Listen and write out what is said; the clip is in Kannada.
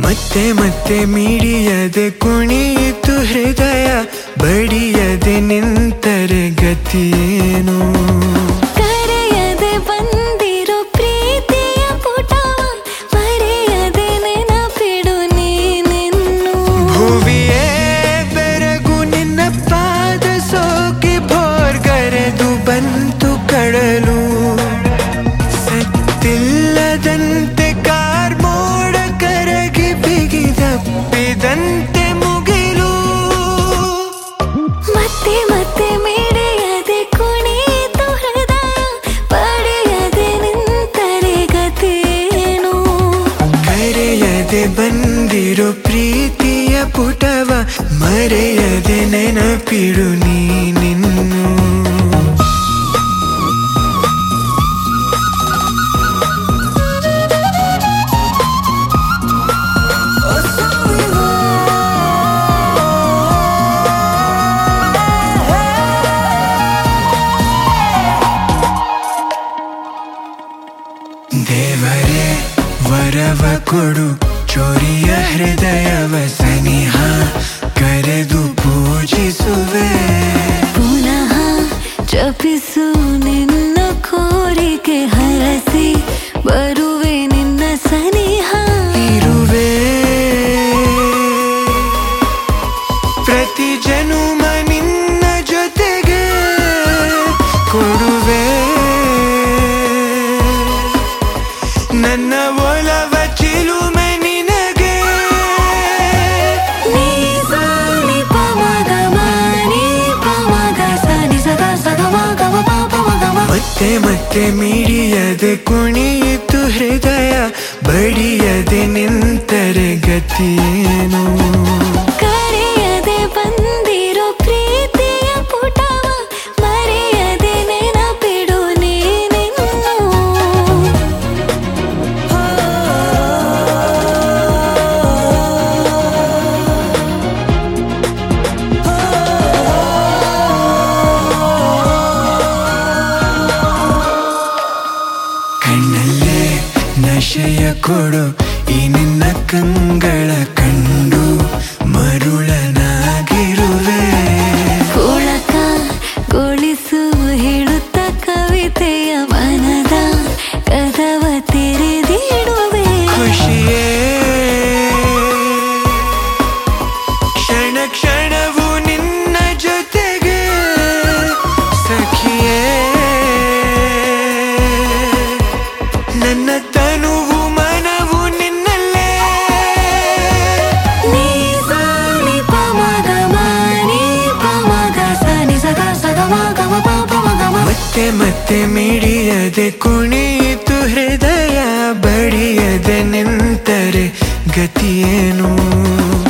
ಮತ್ತೆ ಮತ್ತೆ ಮಿಡಿಯದೆ ಕುಣಿಯಿತು ಹೃದಯ ಬಡಿಯದೆ ನಿಂತರೆ ಗತಿಯೇನು ಕರೆಯದೆ ಬಂದಿರೋ ಪ್ರೀತಿಯ ಪುಟವ ಮರೆಯದೆ ನೆನಪಿಡು ನೀನಿನ್ನು ಭುವಿಯೇ ಬೆರಗು ನಿನ್ನ ಪಾದ ಸೋಕಿ ಭೋರ್ಗರೆದು ಬಂತು ಕಡಲು ಸತ್ತಿಲ್ಲದಂತೆ ಕಾರ್ ಮೋಡ ಕರಗಿ ಬಿಗಿದಪ್ಪಿದಂತೆ ಮುಗಿಲು ಮತ್ತೆ ಮತ್ತೆ ಮಿಡಿಯದೆ ಕುಣಿಯಿತು ಹೃದಯ ಪಡೆಯದೆ ನಿಂತರೆ ಗತಿಯೇನು ಕರೆಯದೆ ಬಂದಿರೋ ಪ್ರೀತಿಯ ಪುಟವ ಮರೆಯದೆ ನೆನಪಿಡು ನೀನಿನ್ನು ದೇವರೇ ವರವ ಕೊಡು ಚೋರಿಯ ಹೃದಯವ ಸನಿಹ ಕರೆದು ಪೂಜಿಸುವೆ ಪುನಃ ಜಪಿಸು ನಿನ್ನ ಕೋರಿಕೆ ಹರಸಿ ಬರುವೆ ನಿನ್ನ ಸನಿಹ ಇರುವೆ ಪ್ರತಿ ಜನುಮ ನಿನ್ನ ಜೊತೆಗೆ ಕೊಡುವೆ ನನ್ನ ಒಲವ ಚಿಲುಮೆ ನಿನಗೆ ನೀ ಸಾ ನಿ ಪ ಮ ಗ ಮ ನೀ ಪ ಮ ಗ ಸ ನಿ ಸ ಗ ಸ ಗ ಮ ಗ ಮ ಪ ಪ ಮ ಗ ಮ ಮತ್ತೆ ಮತ್ತೆ ಮಿಡಿಯದೆ ಕುಣಿಯಿತು ಹೃದಯ ಬಡಿಯದೆ ನಿಂತರೆ ಗತಿಯೇನು ಕರೆಯದೆ ಬಂದಿರೋ ಪ್ರೀತಿಯ ಪುಟವ ಮರೆಯದೆ ನೆನಪಿಡು ನೀನಿನ್ನು ಕಣ್ಣಲ್ಲೇ ನಶೆಯ ಕೊಡು ಈ ನಿನ್ನ ಕಂಗಳ ಕಂಡು ಮರುಳನಾಗಿರುವೆ ಪುಳಕ ಗೊಳಿಸು ಹೇಳುತ್ತ ಕವಿತೆಯ ಮನದ ಕದವ ತೆರೆದಿಡುವೆ ಖುಷಿಯೇ ಕ್ಷಣ ಕ್ಷಣವು ನಿನ್ನ ಜೊತೆಗೆ ಸಖಿಯೇ ನನ್ನ ತನುವು ಮನವು ನಿನ್ನಲ್ಲೇ ನೀ ಸಾ ನಿ ಪ ಮ ಗ ಮ ನೀ ಪ ಮ ಗ ಸ ನಿ ಸ ಗ ಸ ಗ ಮ ಗ ಮ ಪ ಪ ಮ ಗ ಮ ಮತ್ತೆ ಮತ್ತೆ ಮಿಡಿಯದೆ ಕುಣಿಯಿತು ಹೃದಯ ಬಡಿಯದೆ ನಿಂತರೆ ಗತಿಯೇನು